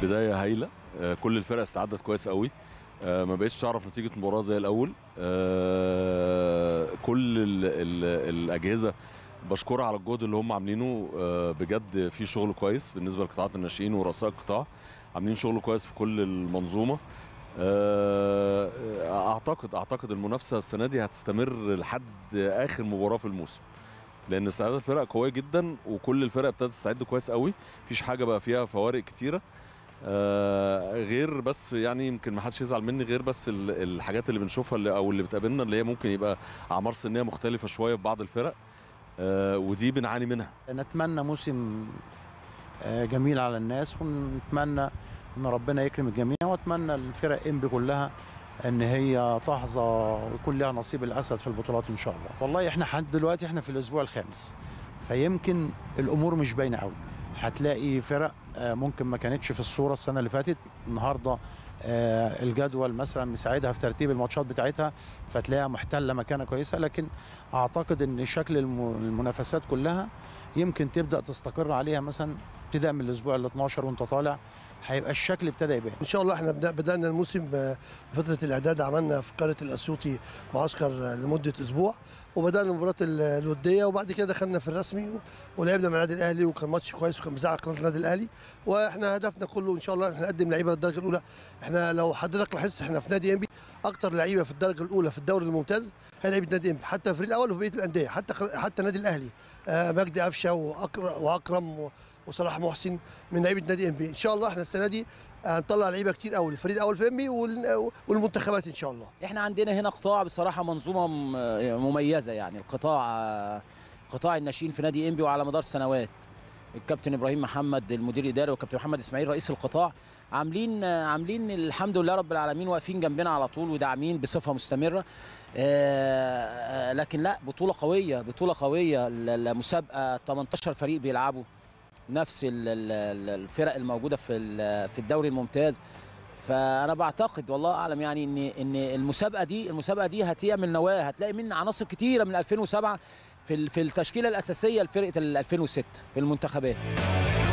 بدايه هايله آه، كل الفرق استعدت كويس قوي آه، ما بقتش تعرف نتيجه المباراه زي الاول آه، كل ال ال الاجهزه بشكرها على الجهد اللي هم عاملينه آه، بجد في شغل كويس بالنسبه لقطاعات الناشئين ورؤساء القطاع عاملين شغل كويس في كل المنظومه آه، اعتقد اعتقد المنافسه السنه دي هتستمر لحد اخر مباراه في الموسم لان استعداد الفرق قويه جدا وكل الفرق ابتدت تستعد كويس قوي مفيش حاجه بقى فيها فوارق كتيره آه غير بس يعني يمكن ما حدش يزعل مني غير بس ال- الحاجات اللي بنشوفها اللي او اللي بتقابلنا اللي هي ممكن يبقى اعمار سنيه مختلفه شويه في بعض الفرق آه ودي بنعاني منها نتمنى موسم آه، جميل على الناس ونتمنى ان ربنا يكرم الجميع واتمنى الفرق انبي كلها ان هي تحظى ويكون لها نصيب الاسد في البطولات ان شاء الله والله احنا لحد دلوقتي احنا في الاسبوع الخامس فيمكن الامور مش باينه قوي هتلاقي فرق آه، ممكن ما كانتش في الصوره السنه اللي فاتت النهارده آه، الجدول مثلا مساعدها في ترتيب الماتشات بتاعتها فتلاقيها محتله مكانه كويسه لكن اعتقد ان شكل الم- المنافسات كلها يمكن تبدا تستقر عليها مثلا ابتداء من الاسبوع ال 12 وانت طالع هيبقى الشكل ابتدى يبان ان شاء الله احنا بدأ- بدانا الموسم آه، بفتره الاعداد عملنا في قريه الاسيوطي معسكر آه، لمده اسبوع وبدانا المباراه ال- الوديه وبعد كده دخلنا في الرسمي و- ولعبنا مع النادي الاهلي وكان ماتش كويس وكان مذاع قناه النادي الاهلي واحنا هدفنا كله ان شاء الله احنا نقدم لعيبه للدرجه الاولى احنا لو حضرتك لاحظت احنا في نادي انبي اكتر لعيبه في الدرجه الاولى في الدوري الممتاز هي لعيبه نادي انبي حتى الفريق الاول وفي بقيه الانديه حتى حتى النادي الاهلي آه، مجدي قفشه وأكر- واكرم و- وصلاح محسن من لعيبه نادي انبي ان شاء الله احنا السنه دي هنطلع لعيبه كتير قوي الفريق الاول في انبي وال- والمنتخبات ان شاء الله احنا عندنا هنا قطاع بصراحه منظومه م- مميزه يعني القطاع قطاع الناشئين في نادي انبي وعلى مدار سنوات الكابتن ابراهيم محمد المدير الاداري والكابتن محمد اسماعيل رئيس القطاع عاملين عاملين الحمد لله رب العالمين واقفين جنبنا على طول وداعمين بصفه مستمره آه، لكن لا بطوله قويه بطوله قويه ال- المسابقه 18 فريق بيلعبوا نفس ال- ال- الفرق الموجوده في ال- في الدوري الممتاز فانا بعتقد والله اعلم يعني ان ان المسابقه دي المسابقه دي هتعمل نواه هتلاقي من عناصر كتيره من 2007 في ال- في التشكيله الاساسيه لفرقه ال 2006 في المنتخبات